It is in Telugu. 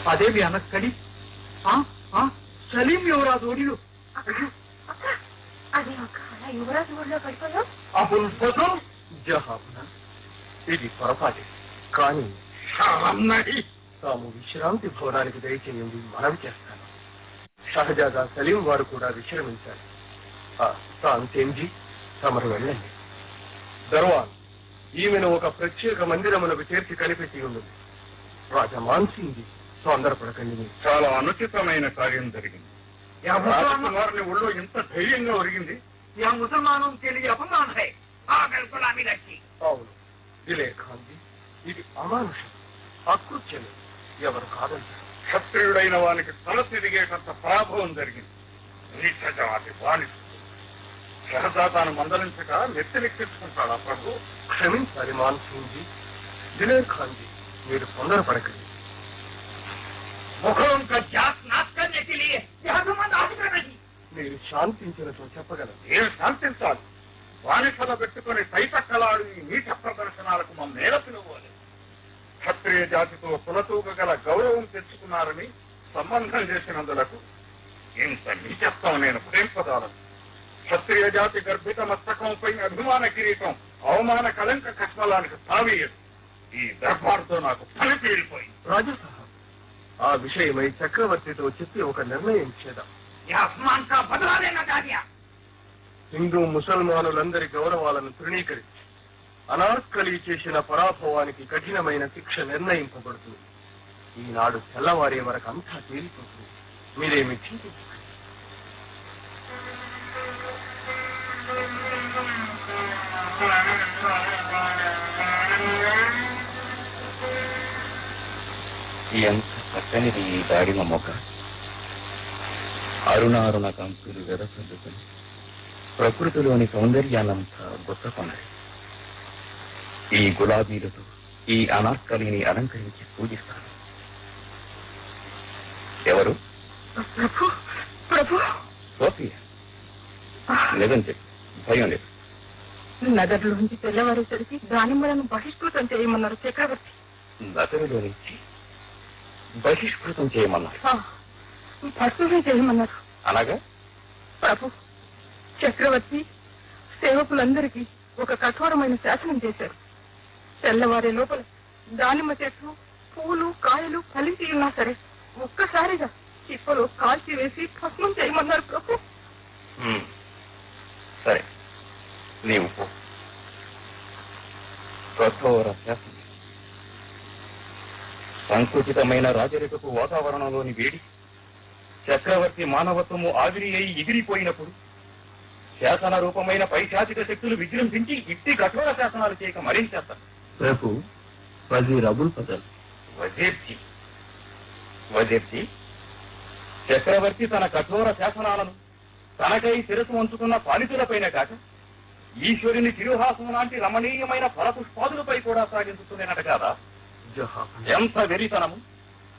అదేమి అనక్కడి ఆ, ఆ, సలీం యువరాజు ఒడిలు అది ఒక అలా యువరాజు ఊళ్ళో పడిపోయావు అబుల్ ఫజల్ జహాబ్నా ఇది పొరపాటే కానీ అన్నది తాము విశ్రాంతి భవనానికి దయచేయండి మనవి చేస్తాను షహజాదా సలీం వారు కూడా విశ్రమించాలి ఆ, తాంతేంజీ తమరు వెళ్ళండి దర్వాన్ ఈమెను ఒక ప్రత్యేక మందిరమునకు చేర్చి కనిపెట్టి ఉన్నది రాజా మాన్సింగ్ తొందరపడకండి మీరు. చాలా అనుచితమైన కార్యం జరిగింది రాజకుమారుని ఒళ్ళో ఇంత ధైర్యంగా ఒరిగింది యా ముసల్మానం తెలియ అపమాన్ హై ఆగర్ గులామీ రచ్చి అవును ఇలే ఖాంజీ ఇది అమానుషం అకృత్యమే ఎవరు కాదంటారు క్షత్రియుడైన వానికి తల తిరిగేటంత పరాభవం జరిగింది నీచ జాతి బానిస షహజాదాను మందలించక నెత్తినెక్కించుకుంటాడా ప్రభు క్షమించాలి మాన్సింగ్ జీ దిలేర్ ఖాన్ జీ మీరు తొందరపడకండి मुखों का जात नाश करने के लिए यहाँ तो मैं नाश कर रही మీరు శాంతించినట్లు చెప్పగలరు ఏం శాంతించాలి బానిసల పెట్టుకుని సైతక్కలాడు ఈ నీచ ప్రదర్శనాలకు మమ్మల్ని నేల పిలువాలి క్షత్రియ జాతితో కులతూక గల గౌరవం తెచ్చుకున్నారని సంబంధం చేసినందులకు ఇంత నీచత్వం నేను ప్రేంపదాలను క్షత్రియ జాతి గర్భిత మస్తకంపై అభిమాన కిరీటం అవమాన కలంక కష్మలానికి తావీయదు ఈ దర్బార్తో నాకు పని తీరిపోయింది రాజా సాహబ్ ఆ విషయమై చక్రవర్తితో చెప్పి ఒక నిర్ణయం చేద్దాం అస్మాన్ కా బదలా లేనా దానియా హిందూ ముసల్మానులందరి గౌరవాలను తృణీకరించి అనార్కలి చేసిన పరాభవానికి కఠినమైన శిక్ష నిర్ణయింపబడుతుంది ఈనాడు తెల్లవారే వరకు అంతా తేలిపోతుంది మీరేమి చింతించకండి ఎంత చక్కనిది ఈ దాడిమ మొక్క అరుణారుణ కంకులు వెదసల్లుకుని ప్రకృతిలోని సౌందర్యాన్నంతా గుర్తకొన్నది ఈ గులాబీలతో ఈ అనార్కలిని అలంకరించి పూజిస్తాను ఎవరు ప్రభు ప్రభు సోఫియా నిజం చెప్పు భయం లేదు నగర్లోంచి తెల్లవారేసరికి దానిమ్మలను బహిష్కృతం చేయమన్నారు చక్రవర్తి నగరులో నుంచి బహిష్కృతం చేయమన్నారు ఆ, భస్మమే చేయమన్నారు అనగా ప్రభు చక్రవర్తి సేవకులందరికీ ఒక కఠోరమైన శాసనం చేశారు తెల్లవారే లోపల దానిమ్మ చెట్లు పూలు కాయలు కలిసి ఉన్నా సరే ఒక్కసారిగా చిప్పలో కాల్చి వేసి భస్మం చేయమన్నారు ప్రభు హ్మ్. సరే నీవు పో కఠోర శాసనం సంకుచితమైన రాజరికపు వాతావరణంలోని వేడి చక్రవర్తి మానవత్వము ఆవిరి అయి ఎగిరిపోయినప్పుడు శాసన రూపమైన పైశాచిక శక్తులు విజృంభించి ఇట్టి కఠోర శాసనాలు చేయక మరించేస్తారు రేపు వజీర్ అబుల్ ఫజల్ వజీర్జీ వజీర్జీ చక్రవర్తి తన కఠోర శాసనాలను తనకై శిరసు వంచుకున్న పాలితులపైన కాక ఈశ్వరుని తిరుహాసం లాంటి రమణీయమైన ఫలపుష్పాదులపై కూడా సాగించుతున్నట కాదా జహాబ్ ఎంత వెరితనము